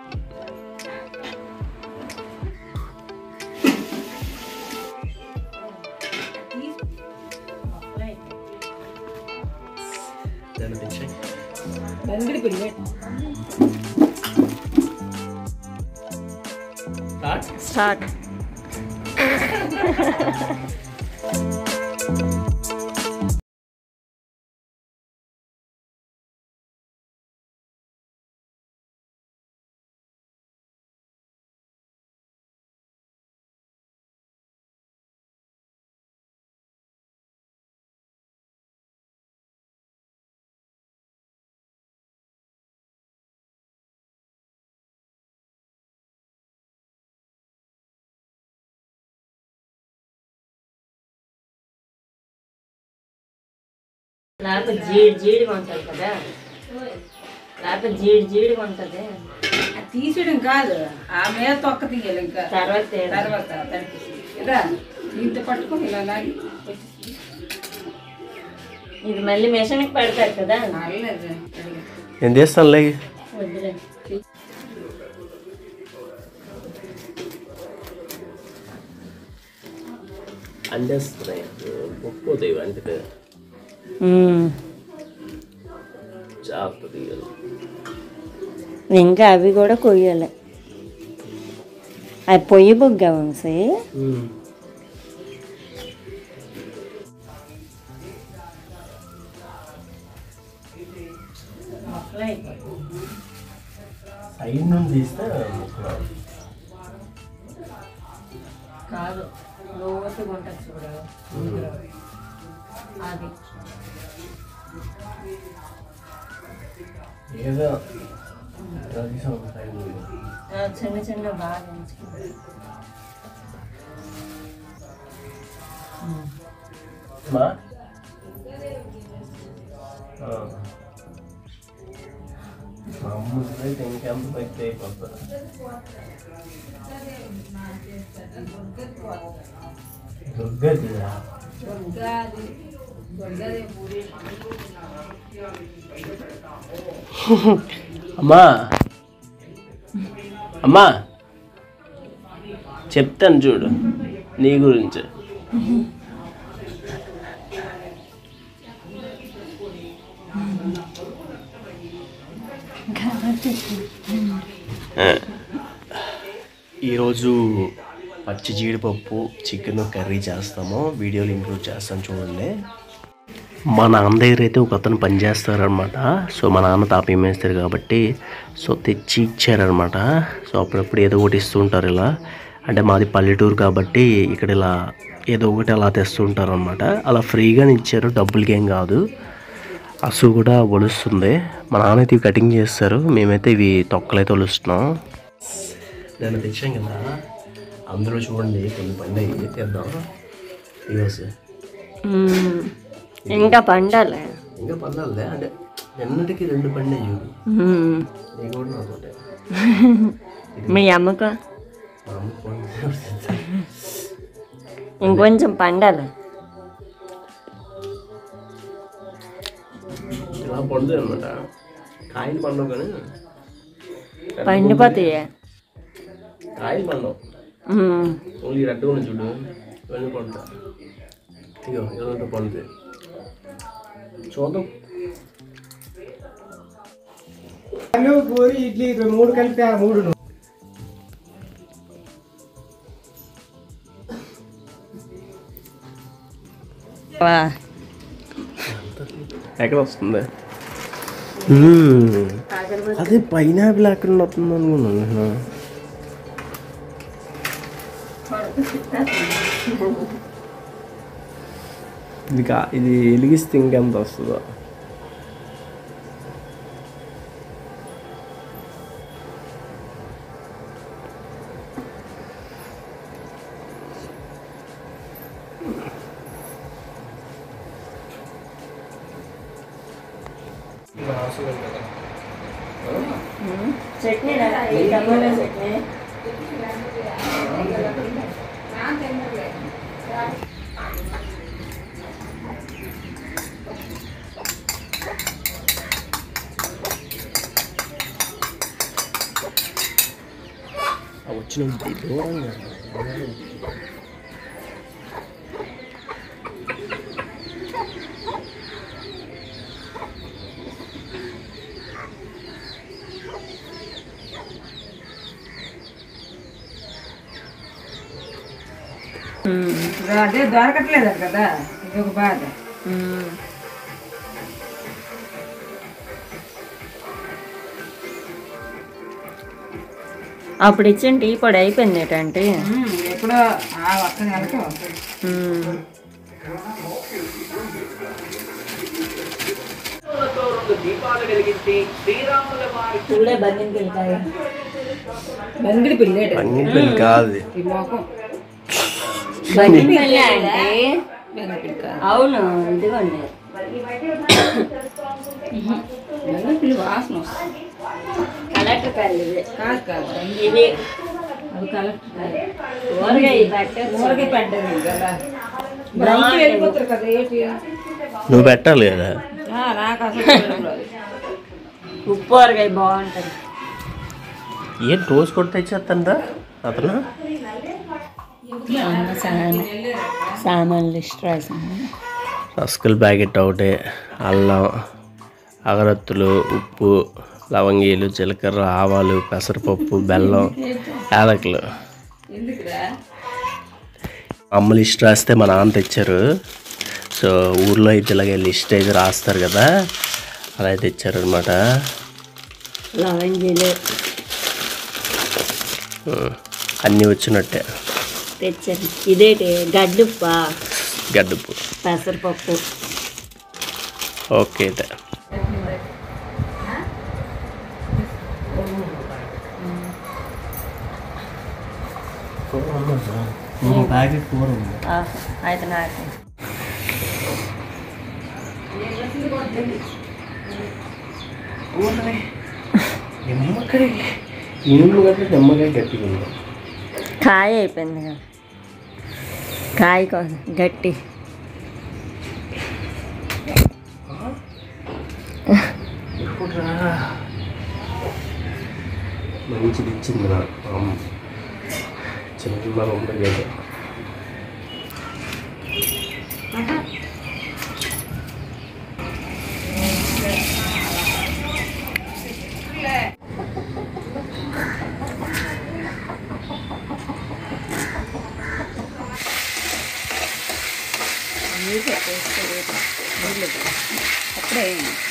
దాన్ని తెచ్చాయి బంగిడి పిల్లి start start లేకపోతే జీడి జీడిగా ఉంటుంది కదా లేకపోతే జీడి జీడిగా ఉంటుంది అది తీసేయడం కాదు ఆ మీద తొక్క తీయాలి ఇంకా తర్వాత తేడా. తర్వాత దానికి ఇదా దీంతో పట్టుకొని ఇలా లాగి వచ్చేసి. ఇది మళ్ళీ మిషన్కి పెడతారు కదా పర్లేదు నేను తీస్తానులే వద్దులే అందేస్తున్నాయి ఒప్పుకోతాయి వెంటనే జాగ్రత్త తీయాలి ఇంకా అవి కూడా కొయ్యాలి అవి పొయ్యి బుగ్గ వంశీ మొక్కలు అయిపోయి సైడ్ నుండి తీస్తే ముక్కలు కాదు లోతుగా ఉంటుంది చూడు అది ఏదో ఇలా తీసాం ఒక సైడ్ నుండి ఆ, చిన్న చిన్న బాగా ఎంచుకుంది మా ఆ. మా అమ్మ అయితే ఇంకెంత పెట్టి అయిపోతుంది దుర్గతిరా అమ్మా అమ్మా చెప్తాను చూడు నీ గురించి ఈరోజు పచ్చి జీడిపప్పు చికెన్ కర్రీ చేస్తాము వీడియోలు ఇంక్లూడ్ చేస్తాను చూడండి మా నాన్న దగ్గర అయితే ఒక అతను పని చేస్తారనమాట సో మా నాన్న తాపీ మేస్తారు కాబట్టి సో తెచ్చి ఇచ్చారనమాట సో అప్పుడప్పుడు ఏదో ఒకటి ఇస్తుంటారు ఇలా అంటే మాది పల్లెటూరు కాబట్టి ఇక్కడ ఇలా ఏదో ఒకటి అలా తెస్తుంటారు అనమాట అలా ఫ్రీగానే ఇచ్చారు డబ్బులకి ఏం కాదు అసు కూడా ఒలుస్తుంది మా నాన్న అయితే ఇవి కటింగ్ చేస్తారు మేమైతే ఇవి తొక్కలైతే ఒలుస్తున్నాం నేను తెచ్చాం కదా అందులో చూడండి కొన్ని పండుగ తెద్దాం ఈరోజు మ్మ్. ఇంకా పండాలి ఇంకా పర్లేదులే అంటే ఎన్నటికి రెండు పండే చూడు మ్మ్. నీకు కూడా నాకు ఒకటే. మీ అమ్మకు మా అమ్మ ఫోన్ చేస్తే ఇంకొంచెం పండాలి ఇలా పండుతుంది అనమాట కాయలు పండవు కానీ పండిపోతాయి కాయలు పండవు మ్మ్. ఓన్లీ రెడ్ ఉన్న చూడు ఇవన్నీ పండుతా ఇగో ఇదంతా పండుతాయి చూద్దాం పూరి ఇడ్లీ ఇవి మూడు కలిపి ఆ మూడు వా. ఎక్కడ వస్తుంది అదే పైనాపిల్ ఎక్కడ వస్తుంది అనుకున్నాను నేను ఇది కా ఇది వెలిగిస్తే ఇంకెంత వస్తుందో చట్నీ రా, ఈ టమాటా చట్నీ వచ్చిన దూరంగా ఇప్పుడు అదే దొరకట్లేదు కదా ఇది ఒక బాధ ఉమ్. అప్పుడు ఇచ్చిన టీ పొడి అయిపోయింది ఏంటంటే ఉమ్, ఎప్పుడో ఆ ఒక్క నెలకే వస్తుంది ఉమ్. చూడే బండికి వెళ్తాయి బంగిడి పిల్లేడు బంగిని పెళ్ళి కాదు ఈ మొఖం బండి పిల్ల అంటే బంగిడి పిల్లి కాదు అవును ఇదిగోండి బంగిడి పిల్లి వాసన వస్తుంది కలెక్టర్ కాదు ఇది కాదు కాదు ఇది అది కలెక్టర్ కాదు ఊరగాయ పెట్ట ఊరగాయ పడ్డది కదా బ్రౌన్కి వెళ్ళిపోతారు కదా ఏంటి నువ్వు పెట్టాలి కదా ఆ, నాకు అసలు తెలియదు అది. ఉప్పు ఊరగాయ బాగుంటుంది ఏం రోజు కొట్టి తెచ్చేస్తాడా అతను సామాన్ సామాన్లు లిస్ట్ రాసింది రస్కుల్ ప్యాకెట్ ఒకటి అల్లం అగరత్తులు ఉప్పు లవంగీలు జీలకర్ర ఆవాలు పెసరపప్పు బెల్లం యాలకులు అమ్మ లిస్ట్ రాస్తే మా నాన్న తెచ్చారు సో ఊర్లో అయితే ఇలాగే లిస్ట్ అయితే రాస్తారు కదా అలా అయితే తెచ్చారు అనమాట లవంజీలు అన్నీ వచ్చినట్టే తెచ్చాను ఇదేంటి గడ్డుప్ప గడ్డపు పెసరపప్పు ఓకే అయితే ప్యాకెట్ కూర ఉంది ఆహా, అయితే నాకు నిమ్మకాయ ఇనుము గట్ల నిమ్మకాయ గట్టిగా ఉంది కాయ అయిపోయింది కదా కాయ కోసం గట్టి మంచిది ఇచ్చింది నాకు అమ్మ చిన్న ఉంటుంది కదా అప్పుడే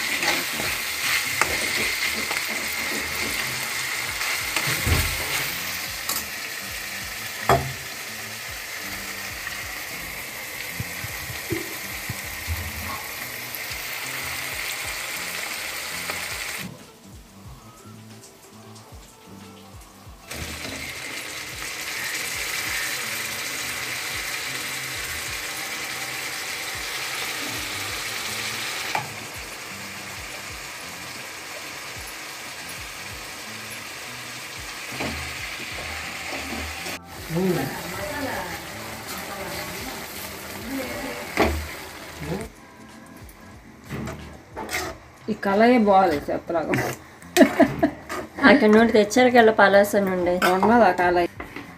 ఈ కలయే బాగాలేదు చెప్పలాగా అక్కడ నుండి తెచ్చారు కదా పలాస నుండి ఉన్నది ఆ కలయి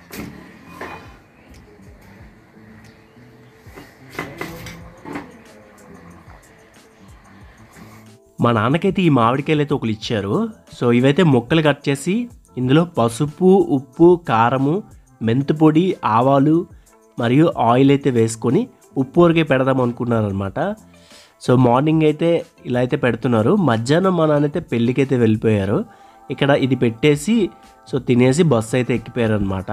మా నాన్నకైతే ఈ మామిడికాయలు అయితే ఒకరు ఇచ్చారు సో ఇవైతే ముక్కలు కట్ చేసి ఇందులో పసుపు ఉప్పు కారము మెంతి పొడి ఆవాలు మరియు ఆయిల్ అయితే వేసుకొని ఉప్పు వరకే పెడదాం అనుకున్నారనమాట సో మార్నింగ్ అయితే ఇలా అయితే పెడుతున్నారు మధ్యాహ్నం మా నాన్న అయితే పెళ్ళికి అయితే వెళ్ళిపోయారు ఇక్కడ ఇది పెట్టేసి సో తినేసి బస్సు అయితే ఎక్కిపోయారు అనమాట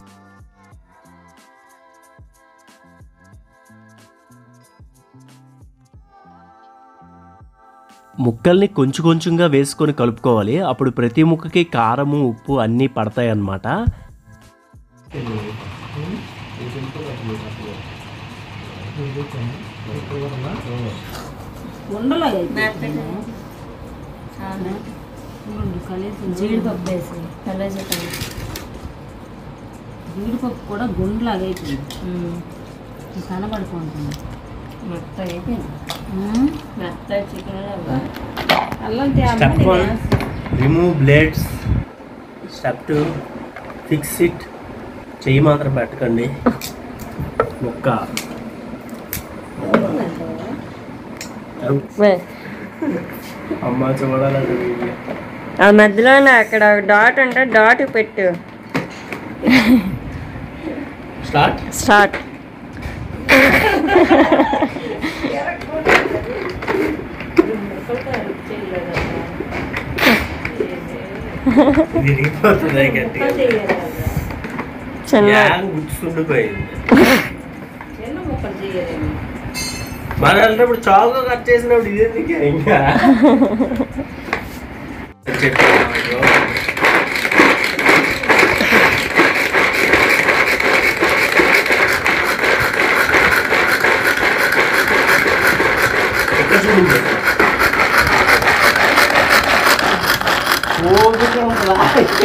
ముక్కల్ని కొంచెం కొంచెంగా వేసుకొని కలుపుకోవాలి అప్పుడు ప్రతి ముక్కకి కారము ఉప్పు అన్నీ పడతాయి అన్నమాట ఉండలో జీడిపప్పు వేసి కలేజీ కలిపి. జీడిపప్పు కూడా గుండ్లాగా అయిపోయింది ఉమ్. కనబడుకుంటుంది మెత్త అయిపోయింది మెత్త చికెన్ అల్లం step one remove blades step two fix it చెయ్యి మాత్రం పెట్టకండి ఒక్క అమ్మ చూడాలంటే వీడియో. ఆ మధ్యలో అక్కడ డాట్ ఉంటే డాట్ పెట్టు స్టార్ట్ స్టార్ట్ ఇది రిగిపోతుంది గట్టిగా చిన్న యాంగ్ గుర్తుండిపోయింది చిన్న ముక్కలు చేయలేము మన వెళ్ళినప్పుడు చావుగా కట్ చేసినప్పుడు ఇదేందుకే ఇంకా చెప్పాను. ఎక్కడ చూడండి ఓపిక ఉంటుందా?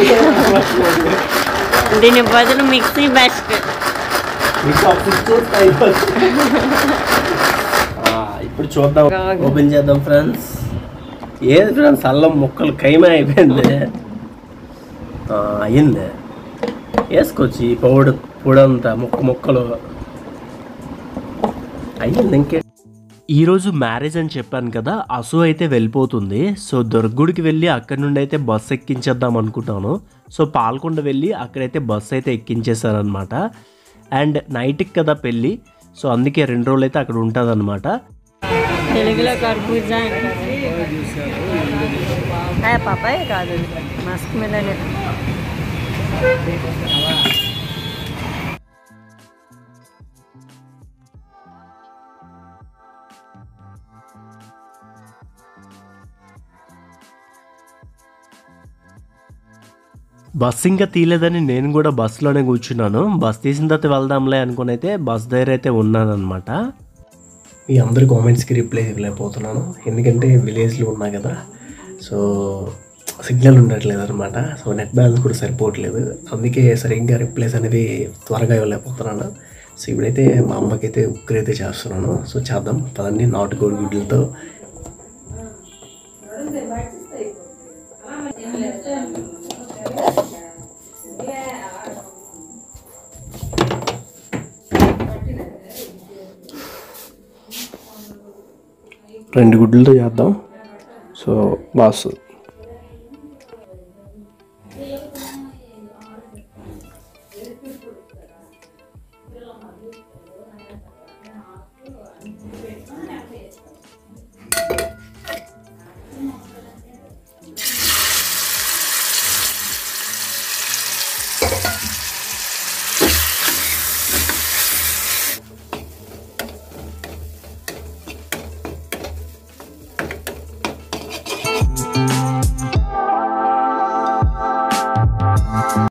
దీని బదులు మిక్సీ బెస్ట్ మీకు ఒక six చూస్తే అయిపోతుంది. ఆ, ఇప్పుడు చూద్దాం ఓపెన్ చేద్దాం ఫ్రెండ్స్ ఏది ఫ్రెండ్స్ అల్లం ముక్కలు కైమ అయిపోయింది ఆ, అయ్యింది వేసుకోవచ్చు ఈ పౌడర్ పొడంతా ముక్క ముక్కలు అయ్యింది ఇంకే ఈరోజు మ్యారేజ్ అని చెప్పాను కదా అసు అయితే వెళ్ళిపోతుంది సో దుర్గుడికి వెళ్ళి అక్కడి నుండి అయితే బస్సు ఎక్కించేద్దాం అనుకుంటాను సో పాల్కొండ వెళ్ళి అక్కడైతే బస్సు అయితే ఎక్కించేశారనమాట అండ్ నైట్కి కదా పెళ్ళి సో అందుకే రెండు రోజులు అయితే అక్కడ ఉంటుంది తెలుగులో కర్బూజా అంటారు పాపాయ్ కాదు మస్క్ మిలనే బస్ ఇంకా తీయలేదని నేను కూడా బస్సులోనే కూర్చున్నాను బస్ తీసిన తర్వాత వెళ్దాంలే అనుకుని అయితే బస్ దగ్గర అయితే ఉన్నాను అనమాట మీ అందరి కామెంట్స్కి రిప్లై ఇవ్వలేకపోతున్నాను ఎందుకంటే విలేజ్లో ఉన్నా కదా సో సిగ్నల్ ఉండట్లేదు అనమాట సో నెట్ బ్యాలెన్స్ కూడా సరిపోవట్లేదు అందుకే సరిగ్గా రిప్లైస్ అనేవి త్వరగా ఇవ్వలేకపోతున్నాను సో ఇప్పుడైతే మా అమ్మకైతే ఉక్కురు అయితే చేస్తున్నాను సో చేద్దాం పదండి నాటుకోడి గుడ్లతో రెండు గుడ్లతో చేద్దాం సో బాస్